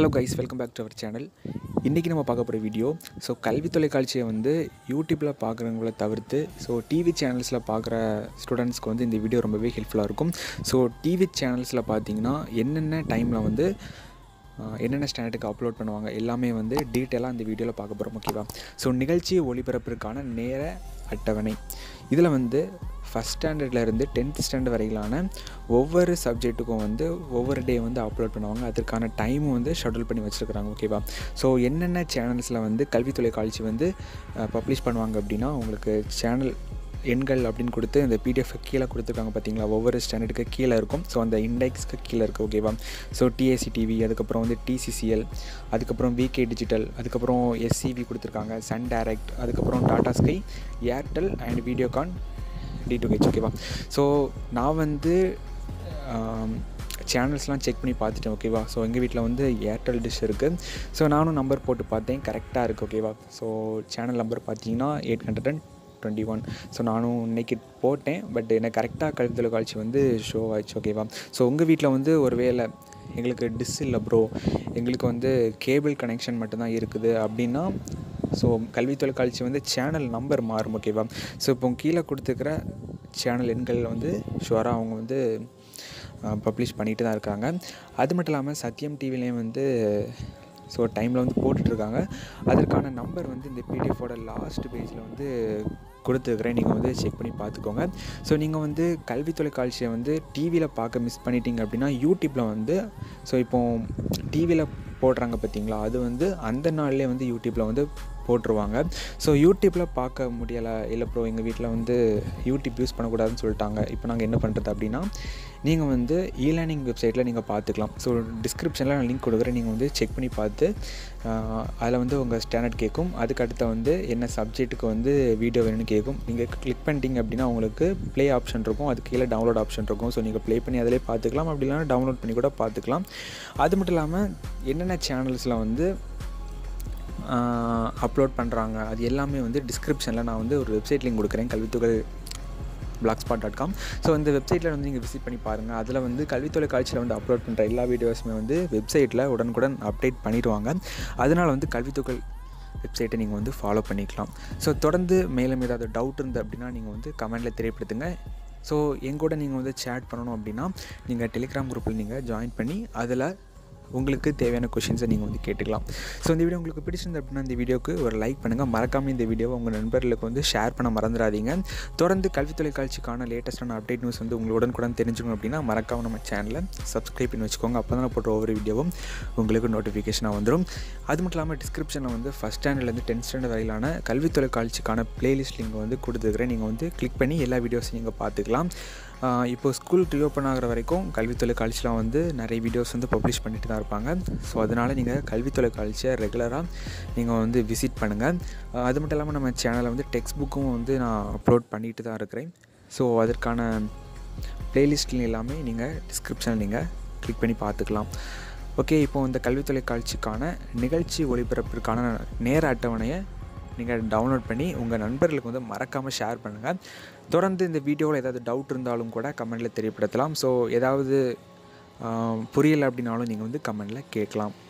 hello guys welcome back to our channel இன்றைக்கி நம்ம பார்க்க போகிற வீடியோ ஸோ கல்வி தொலைக்காட்சியை வந்து யூடியூப்பில் பார்க்குறவங்கள தவிர்த்து ஸோ டிவி சேனல்ஸில் பார்க்குற ஸ்டூடெண்ட்ஸ்க்கு வந்து இந்த வீடியோ ரொம்பவே ஹெல்ப்ஃபுல்லாக இருக்கும் ஸோ டிவி சேனல்ஸில் பார்த்தீங்கன்னா என்னென்ன டைமில் வந்து ஆஹ், என்னென்ன ஸ்டாண்டர்டுக்கு அப்லோட் பண்ணுவாங்க எல்லாமே வந்து டீட்டெயிலாக அந்த வீடியோவில் பார்க்க போகிறோம் ஓகேவா ஸோ நிகழ்ச்சி ஒளிபரப்பிற்கான நேர அட்டவணை இதில் வந்து ஃபஸ்ட் ஸ்டாண்டர்ட்லேருந்து டென்த் ஸ்டாண்டர்ட் வரையிலான ஒவ்வொரு சப்ஜெக்ட்டுக்கும் வந்து ஒவ்வொரு டே வந்து அப்லோட் பண்ணுவாங்க அதற்கான டைமும் வந்து ஷெட்யூல் பண்ணி வச்சுருக்குறாங்க ஓகேவா ஸோ என்னென்ன சேனல்ஸில் வந்து கல்வி தொலைக்காட்சி வந்து பப்ளிஷ் பண்ணுவாங்க அப்படின்னா உங்களுக்கு சேனல் எண்கள் அப்படின்னு கொடுத்து இந்த பிடிஎஃப் கீழே கொடுத்துருக்காங்க பார்த்தீங்களா ஒவ்வொரு ஸ்டாண்டர்டுக்கு கீழே இருக்கும் ஸோ அந்த இண்டெக்ஸ்க்கு கீழே இருக்குது ஓகேவா ஸோ டிஎஸ்சி டிவி அதுக்கப்புறம் வந்து டிசிசிஎல் அதுக்கப்புறம் விகே டிஜிட்டல் அதுக்கப்புறம் எஸ்சிவி கொடுத்துருக்காங்க சன் டைரக்ட் அதுக்கப்புறம் Tata Sky Airtel and Videocon D two H ஓகேவா ஸோ நான் வந்து சேனல்ஸ்லாம் செக் பண்ணி பார்த்துட்டேன் ஓகேவா ஸோ எங்கள் வீட்டில் வந்து ஏர்டெல் டிஷ் இருக்குது ஸோ நானும் நம்பர் போட்டு பார்த்தேன் கரெக்டாக இருக்குது ஓகேவா ஸோ சேனல் நம்பர் பார்த்தீங்கன்னா eight hundred and twenty one so நானும் இன்னைக்கு போட்டேன் பட் எனக்கு கரெக்டாக கல்வி தொலைக்காட்சி வந்து ஷோ ஆயிடுச்சு ஓகேவா ஸோ உங்கள் வீட்டில் வந்து ஒரு வேளை எங்களுக்கு டிஸ் இல்லை ப்ரோ எங்களுக்கு வந்து கேபிள் கனெக்ஷன் மட்டும்தான் இருக்குது அப்படின்னா ஸோ கல்வி தொலைக்காட்சி வந்து சேனல் நம்பர் மாறும் ஓகேவா ஸோ இப்போ கீழே கொடுத்துருக்கிற சேனல் எண்கள் வந்து ஷுவராக அவங்க வந்து பப்ளிஷ் பண்ணிட்டு தான் இருக்காங்க அது மட்டும் இல்லாமல் சத்யம் டிவிலையும் வந்து ஸோ டைமில் வந்து போட்டுட்ருக்காங்க அதற்கான நம்பர் வந்து இந்த பிடிஎஃபோட லாஸ்ட் பேஜில் வந்து கொடுத்துருக்குறேன் நீங்கள் வந்து செக் பண்ணி பார்த்துக்கோங்க ஸோ நீங்கள் வந்து கல்வி தொலைக்காட்சியை வந்து டிவியில் பார்க்க மிஸ் பண்ணிட்டீங்க அப்படின்னா யூடியூப்பில் வந்து ஸோ இப்போ டிவியில் போடுறாங்க பார்த்தீங்களா அது வந்து அந்த நாள்லேயே வந்து யூடியூப்பில் வந்து போட்டுருவாங்க ஸோ யூடியூப்பில் பார்க்க முடியலை இல்லை ப்ரோ எங்கள் வீட்டில் வந்து யூடியூப் யூஸ் பண்ணக்கூடாதுன்னு சொல்லிட்டாங்க இப்போ நாங்கள் என்ன பண்ணுறது அப்படின்னா நீங்கள் வந்து இ லேர்னிங் வெப்சைட்டில் நீங்கள் பார்த்துக்கலாம் ஸோ டிஸ்கிரிப்ஷனில் நான் லிங்க் கொடுக்குறேன் நீங்கள் வந்து செக் பண்ணி பார்த்து அதில் வந்து உங்கள் ஸ்டாண்டர்ட் கேட்கும் அதுக்கு அடுத்த வந்து என்ன சப்ஜெக்ட்டுக்கு வந்து வீடியோ வேணும்னு கேட்கும் நீங்கள் கிளிக் பண்ணிட்டீங்க அப்படின்னா உங்களுக்கு ப்ளே ஆப்ஷன் இருக்கும் அது கீழே டவுன்லோட் ஆப்ஷன் இருக்கும் ஸோ நீங்கள் ப்ளே பண்ணி அதிலே பார்த்துக்கலாம் அப்படி இல்லைனா டவுன்லோட் பண்ணி கூட பார்த்துக்கலாம் அது மட்டும் இல்லாமல் என்னென்ன சேனல்ஸில் வந்து அப்லோட் பண்ணுறாங்க அது எல்லாமே வந்து டிஸ்கிரிப்ஷனில் நான் வந்து ஒரு வெப்சைட் லிங்க் கொடுக்குறேன் Kalvithugal blogspot dot com so இந்த வெப்சைட்டில் வந்து நீங்கள் விசிட் பண்ணி பாருங்கள் அதில் வந்து கல்வி தொலைக்காட்சியில் வந்து அப்லோட் பண்ணுற எல்லா வீடியோஸுமே வந்து வெப்சைட்டில் உடனுக்குடன் அப்டேட் பண்ணிடுவாங்க அதனால் வந்து கல்வித்துகள் வெப்சைட்டை நீங்கள் வந்து ஃபாலோ பண்ணிக்கலாம் ஸோ தொடர்ந்து மேலும் ஏதாவது டவுட் இருந்து அப்படின்னா நீங்கள் வந்து கமெண்டில் தெரியப்படுத்துங்க ஸோ எங்கூட நீங்கள் வந்து சேட் பண்ணணும் அப்படின்னா நீங்கள் டெலிகிராம் குரூப்பில் நீங்கள் ஜாயின் பண்ணி அதில் உங்களுக்கு தேவையான கொஷின்ஸை நீங்கள் வந்து கேட்டுக்கலாம் ஸோ இந்த வீடியோ உங்களுக்கு பிடிச்சிருந்து அப்படின்னா இந்த வீடியோக்கு ஒரு லைக் பண்ணுங்கள் மறக்காமல் இந்த வீடியோவை உங்கள் நண்பர்களுக்கு வந்து ஷேர் பண்ண மறந்துடாதீங்க தொடர்ந்து கல்வி தொலைக்காட்சிக்கான லேட்டஸ்ட்டான அப்டேட் நியூஸ் வந்து உங்களுடன் கூட தெரிஞ்சுக்கணும் அப்படின்னா மறக்காமல் நம்ம சேனலை சப்ஸ்கிரைப் பண்ணி வச்சுக்கோங்க அப்போ தான் போடுற ஒவ்வொரு வீடியோவும் உங்களுக்கு நோட்டிஃபிகேஷனாக வந்துடும் அது மட்டும் இல்லாமல் டிஸ்கிரிப்ஷனில் வந்து ஃபஸ்ட் ஸ்டாண்டர்ட்லேருந்து டென்த் ஸ்டாண்டர்ட் வரையிலான கல்வி தொலைக்காட்சிக்கான பிளேலிஸ்ட் லிங்க் வந்து கொடுத்துருக்குறேன் நீங்கள் வந்து கிளிக் பண்ணி எல்லா வீடியோஸையும் நீங்கள் பார்த்துக்கலாம் ஆஹ் இப்போ ஸ்கூல் ரீஓப்பன் ஆகிற வரைக்கும் கல்வி தொலைக்காட்சியில் வந்து நிறைய வீடியோஸ் வந்து பப்ளிஷ் பண்ணிட்டு தான் இருப்பாங்க ஸோ அதனால் நீங்கள் கல்வி தொலைக்காட்சியை ரெகுலராக நீங்கள் வந்து விசிட் பண்ணுங்கள் ஆஹ் அது மட்டும் இல்லாமல் நம்ம சேனலில் வந்து டெக்ஸ்ட் புக்கும் வந்து நான் அப்லோட் பண்ணிட்டு தான் இருக்கிறேன் ஸோ அதற்கான பிளேலிஸ்ட் எல்லாமே நீங்கள் டிஸ்கிரிப்ஷனில் நீங்கள் கிளிக் பண்ணி பார்த்துக்கலாம் ஓகே இப்போ இந்த கல்வி தொலைக்காட்சிக்கான நிகழ்ச்சி ஒளிபரப்பிற்கான நேர அட்டவணையை நீங்கள் டவுன்லோட் பண்ணி உங்கள் நண்பர்களுக்கு வந்து மறக்காமல் ஷேர் பண்ணுங்கள் தொடர்ந்து இந்த வீடியோவில் ஏதாவது டவுட் இருந்தாலும் கூட கமெண்டில் தெரியப்படுத்தலாம் ஸோ ஏதாவது ஆஹ், புரியலை அப்படின்னாலும் நீங்கள் வந்து கமெண்டில் கேட்கலாம்